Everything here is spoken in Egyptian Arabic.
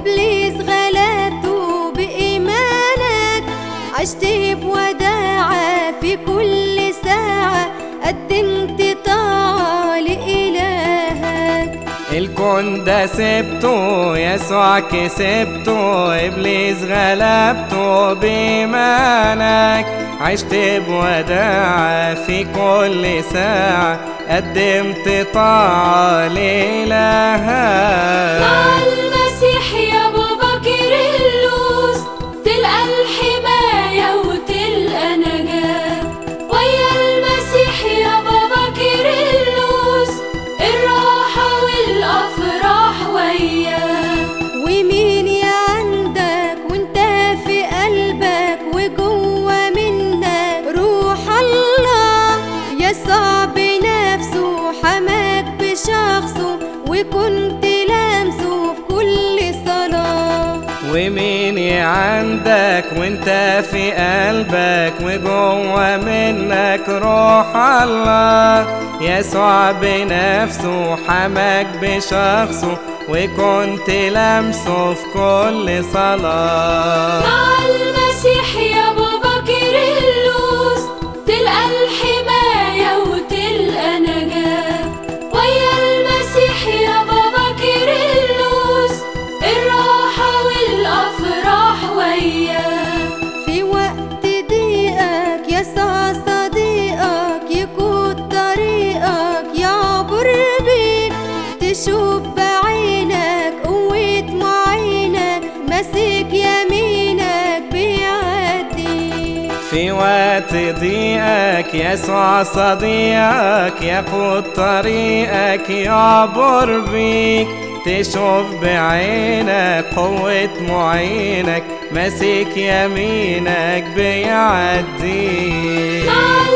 إبليس غلبته بإيمانك عشت بوداعة في كل ساعة قدمت طاعة لإلهك الكون ده سبته يسوع كسبته ابليس غلبته بإيمانك عشت بوداعة في كل ساعة قدمت طاعة لإلهك مع المسيح يا بابا كيرلس تلقى الحماية وتلقى نجاة ويا المسيح يا بابا كيرلس الراحة والأفراح وياه ومين يا عندك وانت في قلبك وجوه منك روح الله يسوع بنفسه حماك بشخصه وكنت لامسه في كل صلاة ومين عندك وانت في قلبك وجوه منك روح الله يسوع بنفسه حماك بشخصه وكنت لمسه في كل صلاة مع المسيح يا بابا كيرلس تلقى الحماية وتلقى نجاة ويا المسيح يا بابا كيرلس الراحة والأفراح وياه في وقت ضيقك يسوع صديقك يقود طريقك يعبر بيك تشوف بعينك قوة معينك ماسك يمينك بيعدي في وقت ضيقك يسوع صديقك يقود طريقك يعبر بيك تشوف بعينك قوة معينك ماسك يمينك بيعدي مع